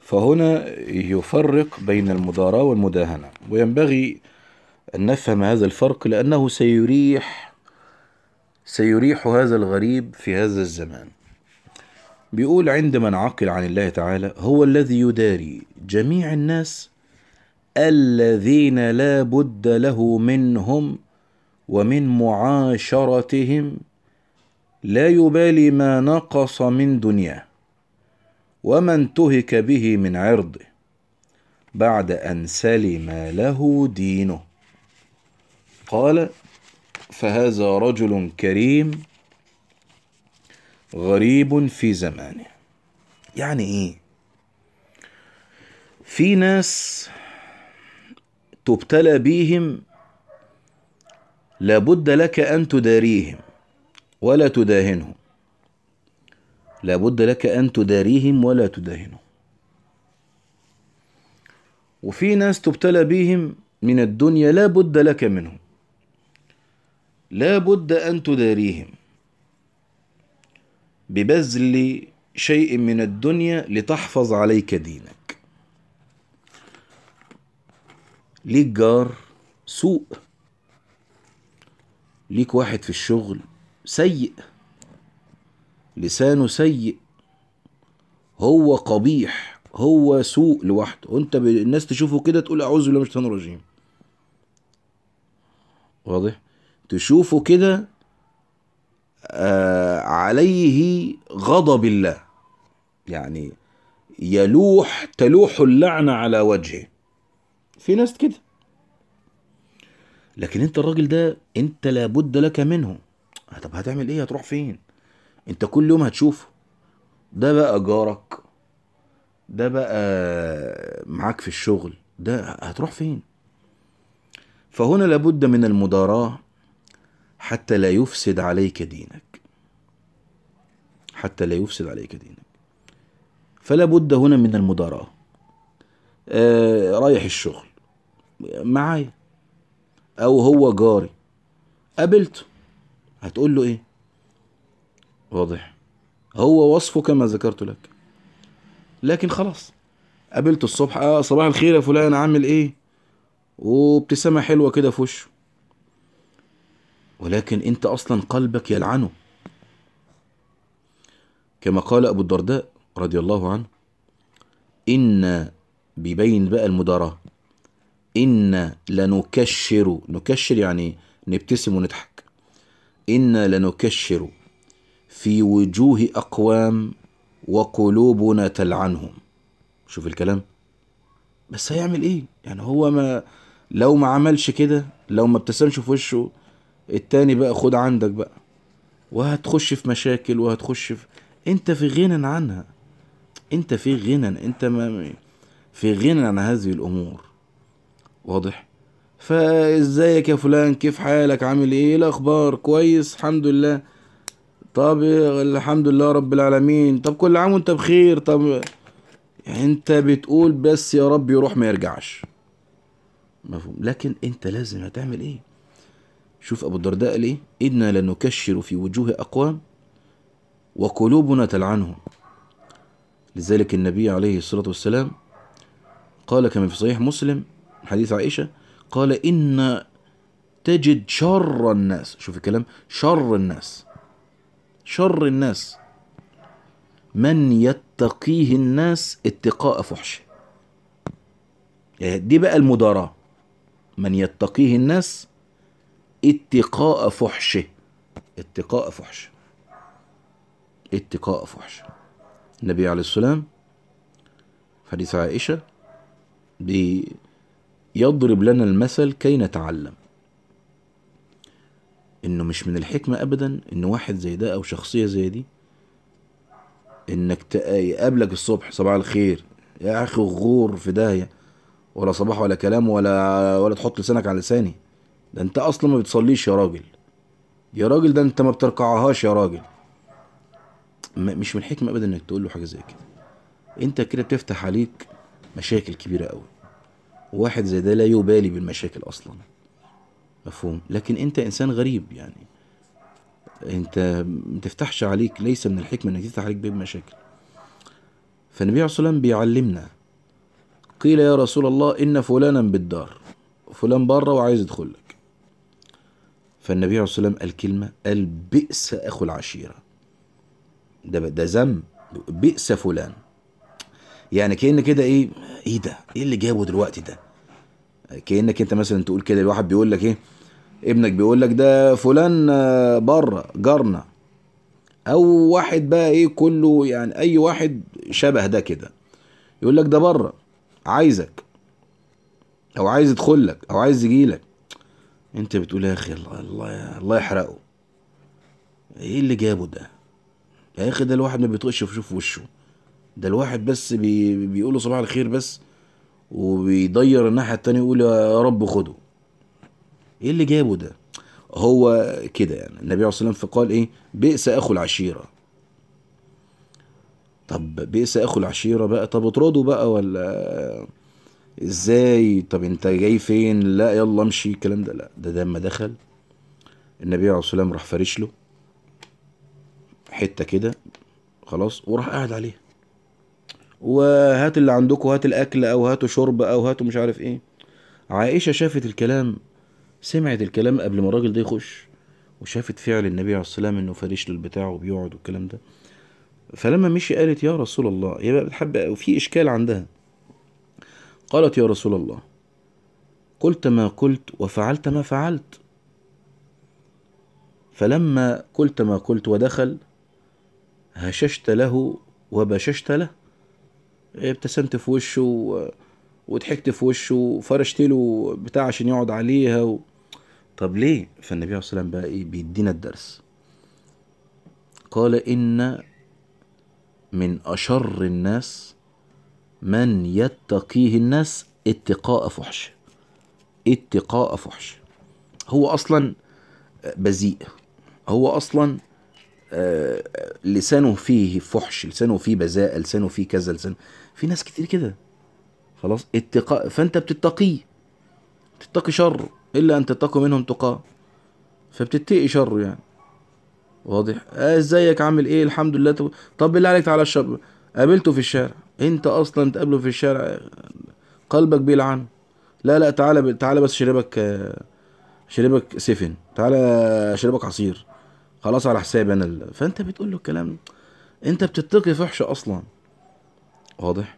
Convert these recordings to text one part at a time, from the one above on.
فهنا يفرق بين المضاراة والمداهنة وينبغي أن نفهم هذا الفرق لأنه سيريح سيريح هذا الغريب في هذا الزمان بيقول عندما نعقل عن الله تعالى هو الذي يداري جميع الناس الذين لا بد له منهم ومن معاشرتهم لا يبالي ما نقص من دنياه وما انتهك به من عرضه بعد أن سلم له دينه قال فهذا رجل كريم غريب في زمانه يعني ايه في ناس تبتلى بيهم لابد لك ان تداريهم ولا تداهنهم لابد لك ان تداريهم ولا تداهنهم وفي ناس تبتلى بهم من الدنيا لا بد لك منهم لا بد ان تداريهم ببذل شيء من الدنيا لتحفظ عليك دينك ليك جار سوء ليك واحد في الشغل سيء لسانه سيء هو قبيح هو سوء لوحده وانت ب... الناس تشوفه كده تقول اعوذ بالله من الشيطان الرجيم واضح تشوفه كده آه عليه غضب الله يعني يلوح تلوح اللعنة على وجهه في ناس كده لكن انت الراجل ده انت لابد لك منه طب هتعمل ايه هتروح فين انت كل يوم هتشوفه ده بقى جارك ده بقى معاك في الشغل ده هتروح فين فهنا لابد من المداراة حتى لا يفسد عليك دينك حتى لا يفسد عليك دينك فلا بد هنا من المداراة آه رايح الشغل معايا او هو جاري قابلته هتقول له ايه واضح هو وصفه كما ذكرت لك لكن خلاص قابلته الصبح اه صباح الخير يا فلان عامل ايه وابتسامة حلوة كده في وشه ولكن انت اصلا قلبك يلعنه كما قال ابو الدرداء رضي الله عنه ان بيبين بقى المداراة إن لنكشر نكشر يعني نبتسم ونضحك إن لنكشر في وجوه أقوام وقلوبنا تلعنهم شوف الكلام بس هيعمل إيه يعني هو ما لو ما عملش كده لو ما ابتسمش في وشه التاني بقى خد عندك بقى وهتخش في مشاكل وهتخش في انت في غنى عنها انت في غنى انت ما في غنى عن هذه الامور واضح فازيك يا فلان كيف حالك عامل ايه الاخبار كويس الحمد لله طب الحمد لله رب العالمين طب كل عام وانت بخير طب انت بتقول بس يا رب يروح ما يرجعش مفهوم لكن انت لازم هتعمل ايه شوف ابو الدرداء قال ايه انا لنكشر في وجوه اقوام وقلوبنا تلعنهم لذلك النبي عليه الصلاه والسلام قال كما في صحيح مسلم حديث عائشة قال إن تجد شر الناس شوف الكلام شر الناس شر الناس من يتقيه الناس اتقاء فحشه يعني دي بقى المداراة من يتقيه الناس اتقاء فحشه اتقاء فحشه اتقاء فحشه النبي عليه السلام في حديث عائشة بي يضرب لنا المثل كي نتعلم انه مش من الحكمة ابدا ان واحد زي ده او شخصية زي دي انك يقابلك الصبح صباح الخير يا اخي غور في داهية ولا صباح ولا كلام ولا ولا تحط لسانك على لساني ده انت اصلا ما بتصليش يا راجل يا راجل ده انت ما بتركعهاش يا راجل مش من الحكمة ابدا انك تقول له حاجة زي كده انت كده بتفتح عليك مشاكل كبيرة قوي واحد زي ده لا يبالي بالمشاكل اصلا مفهوم لكن انت انسان غريب يعني انت ما تفتحش عليك ليس من الحكمه انك تفتح عليك باب مشاكل فالنبي عليه الصلاه والسلام بيعلمنا قيل يا رسول الله إن فلانا بالدار فلان بره وعايز يدخل لك فالنبي عليه الصلاة والسلام قال كلمة قال بئس أخو العشيرة ده ده ذم بئس فلان يعني كأن كده ايه ايه ده ايه اللي جابه دلوقتي ده كأنك انت مثلا تقول كده الواحد بيقول لك ايه ابنك بيقول لك ده فلان بره جارنا او واحد بقى ايه كله يعني اي واحد شبه ده كده يقول لك ده بره عايزك او عايز يدخل لك او عايز يجي لك انت بتقول يا اخي الله الله الله يحرقه ايه اللي جابه ده يا اخي ده الواحد ما بيطقش يشوف وشه ده الواحد بس بي بيقول له صباح الخير بس وبيضير الناحيه التانية يقول يا رب خده ايه اللي جابه ده هو كده يعني النبي عليه الصلاه والسلام فقال ايه بئس اخو العشيره طب بئس اخو العشيره بقى طب اطرده بقى ولا ازاي طب انت جاي فين لا يلا امشي الكلام ده لا ده, ده لما دخل النبي عليه الصلاه والسلام راح فارش له حته كده خلاص وراح قاعد عليها وهات اللي عندكم هات الاكل او هاتوا شرب او هاتوا مش عارف ايه عائشه شافت الكلام سمعت الكلام قبل ما الراجل ده يخش وشافت فعل النبي عليه الصلاه والسلام انه فارش له البتاع وبيقعد والكلام ده فلما مشي قالت يا رسول الله هي بقى بتحب وفي اشكال عندها قالت يا رسول الله قلت ما قلت وفعلت ما فعلت فلما قلت ما قلت ودخل هششت له وبششت له ابتسمت في وشه و... وضحكت في وشه وفرشت له بتاع عشان يقعد عليها و... طب ليه فالنبي عليه الصلاه والسلام بقى ايه بيدينا الدرس قال ان من اشر الناس من يتقيه الناس اتقاء فحش اتقاء فحش هو اصلا بذيء هو اصلا لسانه فيه فحش لسانه فيه بذاءة لسانه فيه كذا لسانه في ناس كتير كده خلاص اتقاء فانت بتتقيه تتقي شره الا ان تتقوا منهم تقاه فبتتقي شره يعني واضح ازيك عامل ايه الحمد لله طب بالله عليك تعالى الشر قابلته في الشارع انت اصلا تقابله في الشارع قلبك بيلعن لا لا تعالى تعالى بس شربك شربك سفن تعالى شربك عصير خلاص على حسابي انا ال... فانت بتقول له الكلام انت بتتقي فحش اصلا واضح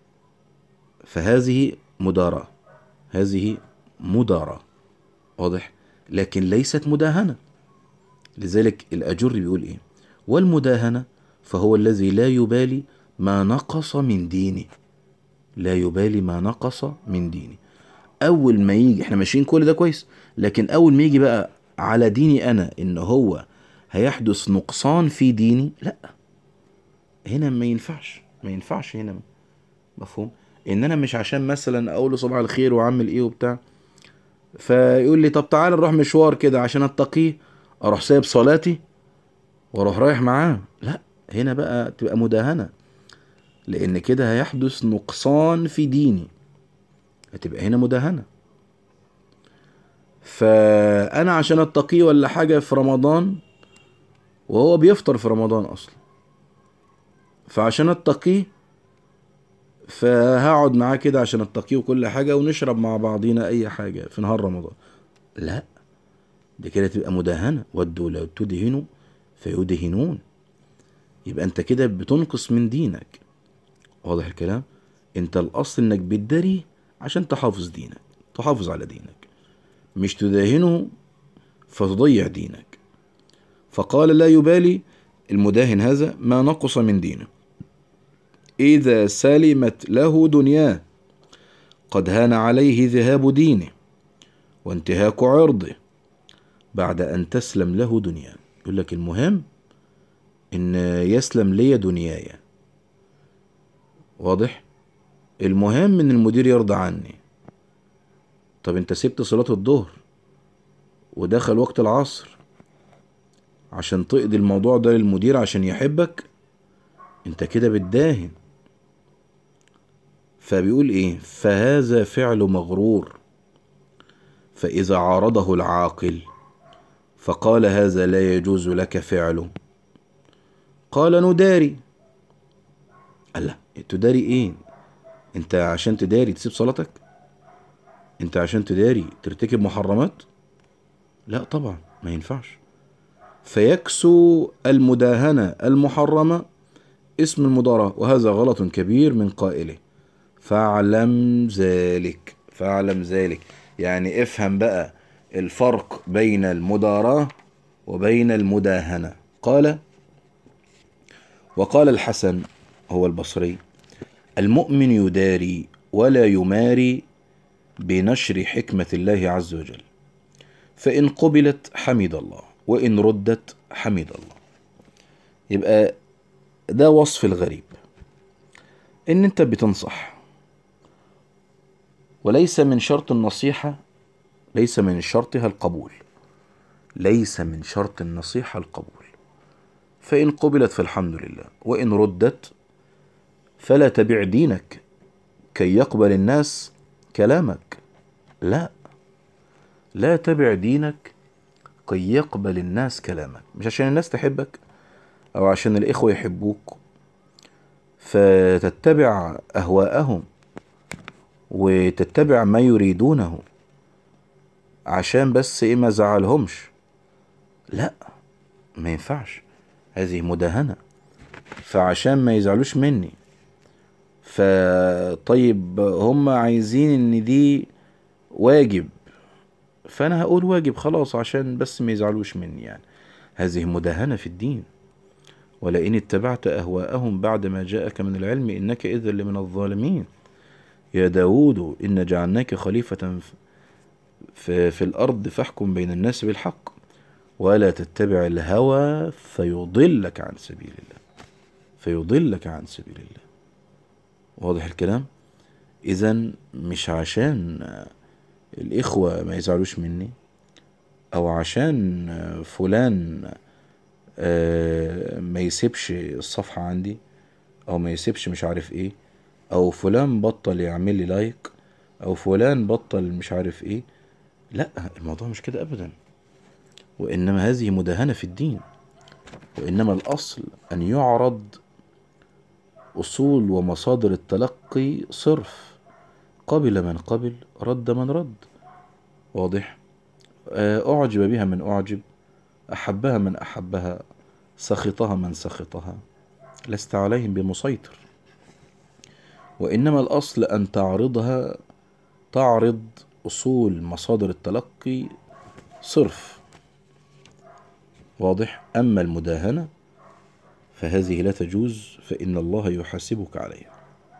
فهذه مداراة هذه مداراة واضح لكن ليست مداهنة لذلك الأجر بيقول إيه والمداهنة فهو الذي لا يبالي ما نقص من دينه لا يبالي ما نقص من دينه أول ما يجي احنا ماشيين كل ده كويس لكن أول ما يجي بقى على ديني أنا إن هو هيحدث نقصان في ديني لا هنا ما ينفعش ما ينفعش هنا مفهوم ان انا مش عشان مثلا اقول له صباح الخير واعمل ايه وبتاع فيقول لي طب تعالى نروح مشوار كده عشان اتقيه اروح سايب صلاتي واروح رايح معاه لا هنا بقى تبقى مداهنة لان كده هيحدث نقصان في ديني هتبقى هنا مداهنة فانا عشان اتقيه ولا حاجة في رمضان وهو بيفطر في رمضان اصلا فعشان اتقيه فهقعد معاه كده عشان اتقيه وكل حاجة ونشرب مع بعضينا اي حاجة في نهار رمضان لا دي كده تبقى مداهنة ودوا لو تدهنوا فيدهنون يبقى انت كده بتنقص من دينك واضح الكلام انت الاصل انك بتداري عشان تحافظ دينك تحافظ على دينك مش تداهنه فتضيع دينك فقال لا يبالي المداهن هذا ما نقص من دينه إذا سلمت له دنياه قد هان عليه ذهاب دينه وانتهاك عرضه بعد أن تسلم له دنياه يقول لك المهم إن يسلم لي دنياي واضح المهم إن المدير يرضى عني طب انت سبت صلاة الظهر ودخل وقت العصر عشان تقضي الموضوع ده للمدير عشان يحبك انت كده بتداهن فبيقول ايه فهذا فعل مغرور فاذا عارضه العاقل فقال هذا لا يجوز لك فعله قال نداري قال لا تداري ايه انت عشان تداري تسيب صلاتك انت عشان تداري ترتكب محرمات لا طبعا ما ينفعش فيكسو المداهنة المحرمة اسم المضاراة وهذا غلط كبير من قائله فاعلم ذلك فاعلم ذلك يعني افهم بقى الفرق بين المداراة وبين المداهنة قال وقال الحسن هو البصري المؤمن يداري ولا يماري بنشر حكمة الله عز وجل فإن قبلت حمد الله وإن ردت حمد الله يبقى ده وصف الغريب إن أنت بتنصح وليس من شرط النصيحة ليس من شرطها القبول ليس من شرط النصيحة القبول فإن قبلت فالحمد لله وإن ردت فلا تبع دينك كي يقبل الناس كلامك لا لا تبع دينك كي يقبل الناس كلامك مش عشان الناس تحبك او عشان الاخوة يحبوك فتتبع اهواءهم وتتبع ما يريدونه عشان بس ايه ما زعلهمش لا ما ينفعش هذه مداهنة فعشان ما يزعلوش مني فطيب هم عايزين ان دي واجب فانا هقول واجب خلاص عشان بس ما يزعلوش مني يعني هذه مداهنة في الدين ولئن اتبعت أهواءهم بعد ما جاءك من العلم إنك إذا لمن الظالمين يا داود إن جعلناك خليفة في, في الأرض فاحكم بين الناس بالحق ولا تتبع الهوى فيضلك عن سبيل الله فيضلك عن سبيل الله واضح الكلام إذا مش عشان الإخوة ما يزعلوش مني أو عشان فلان ما يسيبش الصفحة عندي أو ما يسيبش مش عارف إيه أو فلان بطل يعمل لي لايك أو فلان بطل مش عارف إيه لا الموضوع مش كده أبدا وإنما هذه مداهنة في الدين وإنما الأصل أن يعرض أصول ومصادر التلقي صرف قبل من قبل رد من رد واضح أعجب بها من أعجب أحبها من أحبها سخطها من سخطها لست عليهم بمسيطر وإنما الأصل أن تعرضها تعرض أصول مصادر التلقي صرف واضح أما المداهنة فهذه لا تجوز فإن الله يحاسبك عليها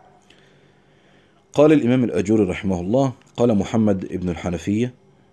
قال الإمام الأجوري رحمه الله قال محمد ابن الحنفية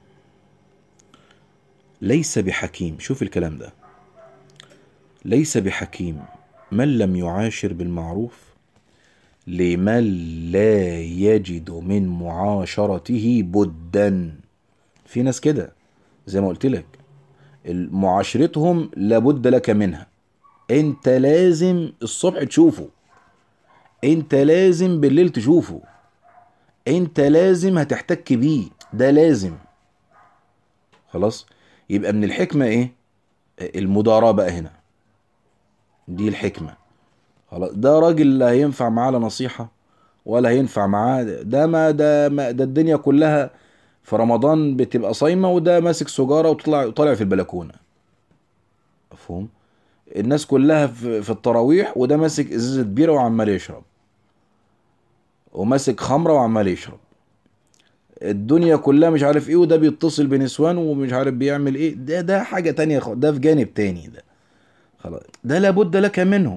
ليس بحكيم شوف الكلام ده ليس بحكيم من لم يعاشر بالمعروف لمن لا يجد من معاشرته بدا في ناس كده زي ما قلت لك معاشرتهم لابد لك منها انت لازم الصبح تشوفه انت لازم بالليل تشوفه انت لازم هتحتك بيه ده لازم خلاص يبقى من الحكمة ايه المداراة بقى هنا دي الحكمة خلاص ده راجل لا هينفع معاه لا نصيحة ولا هينفع معاه ده ما ده ما ده الدنيا كلها في رمضان بتبقى صايمة وده ماسك سجارة وطلع طالع في البلكونة مفهوم الناس كلها في, في التراويح وده ماسك ازازة بيرة وعمال يشرب وماسك خمرة وعمال يشرب الدنيا كلها مش عارف ايه وده بيتصل بنسوان ومش عارف بيعمل ايه ده ده حاجة تانية ده في جانب تاني ده خلاص ده لابد لك منه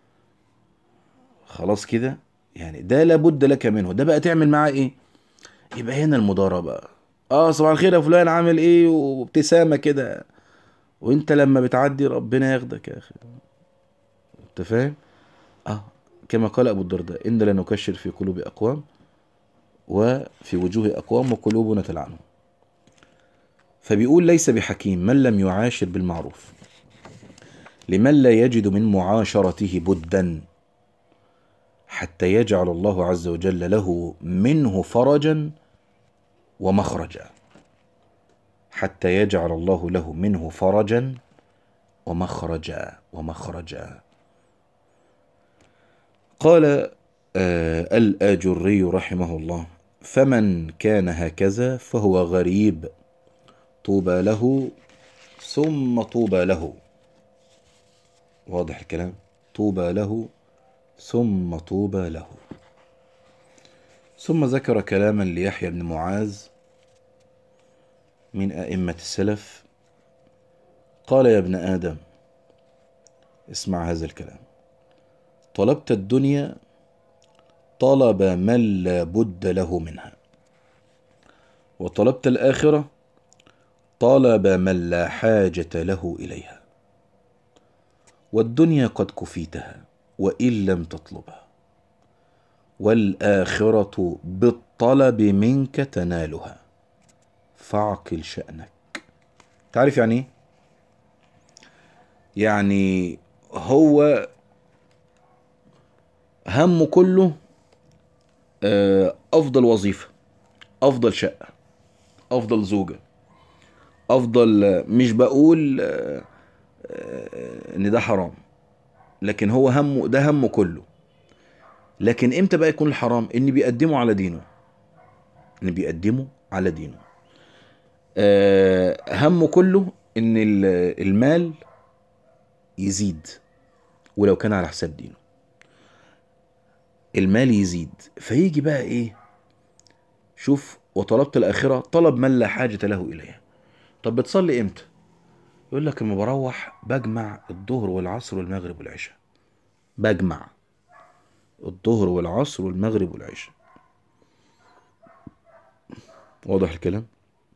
خلاص كده يعني ده لابد لك منه ده بقى تعمل معاه ايه يبقى هنا المضاربة اه صباح الخير يا فلان عامل ايه وابتسامة كده وانت لما بتعدي ربنا ياخدك يا اخي انت فاهم اه كما قال ابو الدرداء ان لنكشر في قلوب اقوام وفي وجوه اقوام وقلوبنا تلعنهم فبيقول ليس بحكيم من لم يعاشر بالمعروف لمن لا يجد من معاشرته بدا حتى يجعل الله عز وجل له منه فرجا ومخرجا حتى يجعل الله له منه فرجا ومخرجا ومخرجا قال آه الآجري رحمه الله فمن كان هكذا فهو غريب طوبى له ثم طوبى له واضح الكلام طوبى له ثم طوبى له ثم ذكر كلاما ليحيى بن معاذ من أئمة السلف قال يا ابن آدم اسمع هذا الكلام طلبت الدنيا طلب من لا بد له منها وطلبت الآخرة طلب من لا حاجة له إليها والدنيا قد كفيتها وإن لم تطلبها والآخرة بالطلب منك تنالها فاعقل شأنك تعرف يعني ايه؟ يعني هو همه كله آه، افضل وظيفة افضل شقة افضل زوجة افضل مش بقول آه، آه، ان ده حرام لكن هو همه ده همه كله لكن امتى بقى يكون الحرام ان بيقدمه على دينه ان بيقدمه على دينه همه كله ان المال يزيد ولو كان على حساب دينه المال يزيد فيجي بقى ايه شوف وطلبت الآخرة طلب من لا حاجة له إليها طب بتصلي امتى يقول لك لما بروح بجمع الظهر والعصر والمغرب والعشاء بجمع الظهر والعصر والمغرب والعشاء واضح الكلام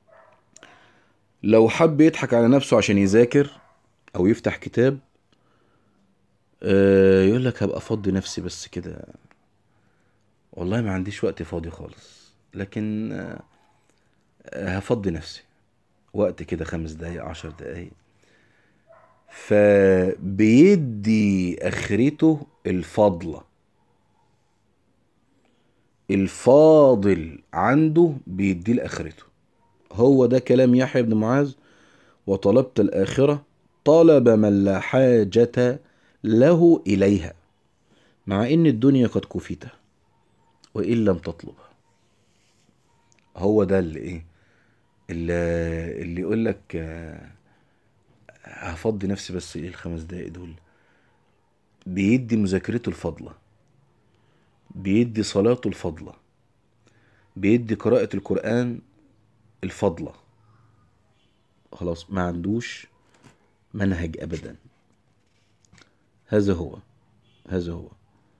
لو حب يضحك على نفسه عشان يذاكر او يفتح كتاب آه، يقول لك هبقى افضي نفسي بس كده والله ما عنديش وقت فاضي خالص لكن آه، هفضي نفسي وقت كده خمس دقايق عشر دقايق فبيدي اخرته الفضلة الفاضل عنده بيدي لاخرته هو ده كلام يحيى بن معاذ وطلبت الآخرة طلب من لا حاجة له إليها مع إن الدنيا قد كفيته وإن لم تطلبها هو ده اللي إيه اللي, اللي يقول لك آه، هفضي نفسي بس إيه الخمس دقايق دول بيدي مذاكرته الفضلة بيدي صلاته الفضلة بيدي قراءة القرآن الفضلة خلاص ما عندوش منهج أبدا هذا هو هذا هو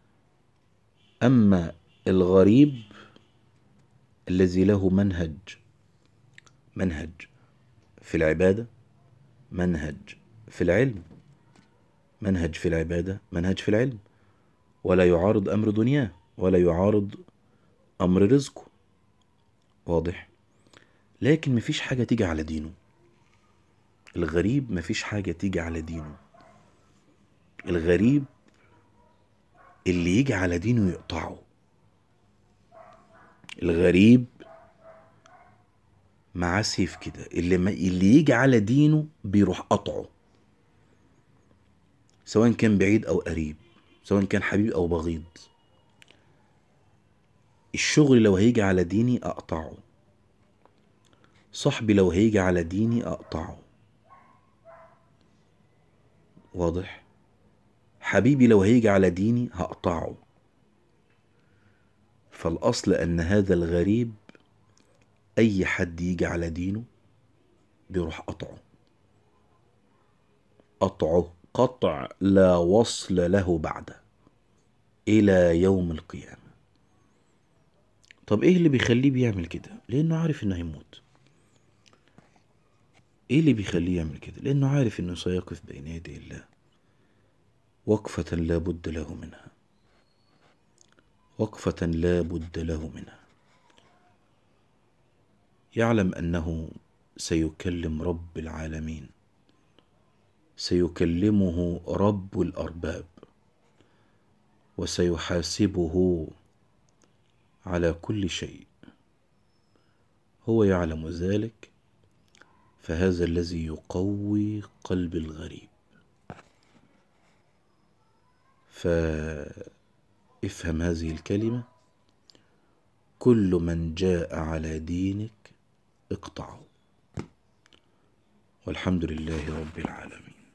أما الغريب الذي له منهج منهج في العبادة منهج في العلم منهج في العبادة منهج في العلم ولا يعارض أمر دنياه ولا يعارض أمر رزقه واضح لكن مفيش حاجة تيجي على دينه الغريب مفيش حاجة تيجي على دينه الغريب اللي يجي على دينه يقطعه الغريب معاه سيف كده اللي, ما اللي يجي على دينه بيروح قطعه سواء كان بعيد او قريب سواء كان حبيب او بغيض الشغل لو هيجي على ديني اقطعه صاحبي لو هيجي على ديني اقطعه واضح حبيبي لو هيجي على ديني هقطعه فالأصل أن هذا الغريب أي حد يجي على دينه بيروح قطعه قطعه قطع لا وصل له بعده إلى يوم القيامة طب إيه اللي بيخليه بيعمل كده؟ لأنه عارف إنه هيموت ايه اللي بيخليه يعمل كده لانه عارف انه سيقف بين يدي الله وقفة لا بد له منها وقفة لا بد له منها يعلم انه سيكلم رب العالمين سيكلمه رب الارباب وسيحاسبه على كل شيء هو يعلم ذلك فهذا الذي يقوي قلب الغريب افهم هذه الكلمة كل من جاء على دينك اقطعه والحمد لله رب العالمين